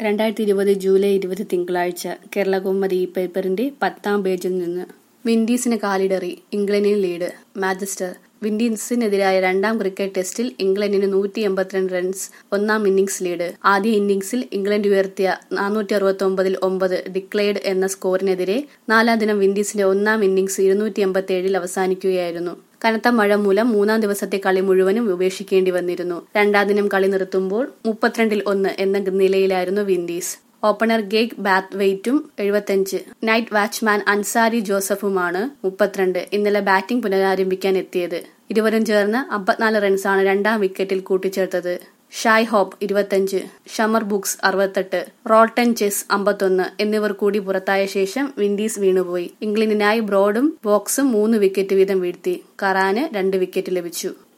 രണ്ടായിരത്തി ഇരുപത് ജൂലൈ ഇരുപത് തിങ്കളാഴ്ച കേരള കൗമുദി ഈ പേപ്പറിന്റെ പത്താം പേജിൽ നിന്ന് വിൻഡീസിന് കാലിടറി ഇംഗ്ലണ്ടിന് ലീഡ് മാഞ്ചസ്റ്റർ വിൻഡീസിനെതിരായ രണ്ടാം ക്രിക്കറ്റ് ടെസ്റ്റിൽ ഇംഗ്ലണ്ടിന് നൂറ്റി എൺപത്തിരണ്ട് റൺസ് ഒന്നാം ഇന്നിംഗ്സ് ലീഡ് ആദ്യ ഇന്നിംഗ്സിൽ ഇംഗ്ലണ്ട് ഉയർത്തിയ നാനൂറ്റി അറുപത്തി ഒമ്പതിൽ ഒമ്പത് ഡിക്ലെയർഡ് എന്ന സ്കോറിനെതിരെ നാലാം ദിനം വിൻഡീസിന്റെ ഒന്നാം ഇന്നിംഗ്സ് ഇരുന്നൂറ്റി എൺപത്തി ഏഴിൽ അവസാനിക്കുകയായിരുന്നു കനത്ത മഴ മൂലം മൂന്നാം ദിവസത്തെ കളി മുഴുവനും ഉപേക്ഷിക്കേണ്ടി വന്നിരുന്നു രണ്ടാം ദിനം കളി നിർത്തുമ്പോൾ മുപ്പത്തിരണ്ടിൽ ഒന്ന് എന്ന നിലയിലായിരുന്നു വിൻഡീസ് ഓപ്പണർ ഗേഗ് ബാത്ത് വെയ്റ്റും എഴുപത്തിയഞ്ച് നൈറ്റ് വാച്ച്മാൻ അൻസാരി ജോസഫുമാണ് മുപ്പത്തിരണ്ട് ഇന്നലെ ബാറ്റിംഗ് പുനരാരംഭിക്കാൻ എത്തിയത് ഇരുവരും ചേർന്ന് അമ്പത്തിനാല് റൺസാണ് രണ്ടാം വിക്കറ്റിൽ കൂട്ടിച്ചേർത്തത് ഷായ് ഹോപ്പ് ഇരുപത്തിയഞ്ച് ഷമർ ബുക്സ് അറുപത്തെട്ട് റോൾട്ടൻ ചെസ് അമ്പത്തൊന്ന് എന്നിവർ കൂടി പുറത്തായ ശേഷം വിൻഡീസ് വീണുപോയി ഇംഗ്ലണ്ടിനായി ബ്രോഡും ബോക്സും മൂന്ന് വിക്കറ്റ് വീതം വീഴ്ത്തി കറാന് രണ്ട് വിക്കറ്റ് ലഭിച്ചു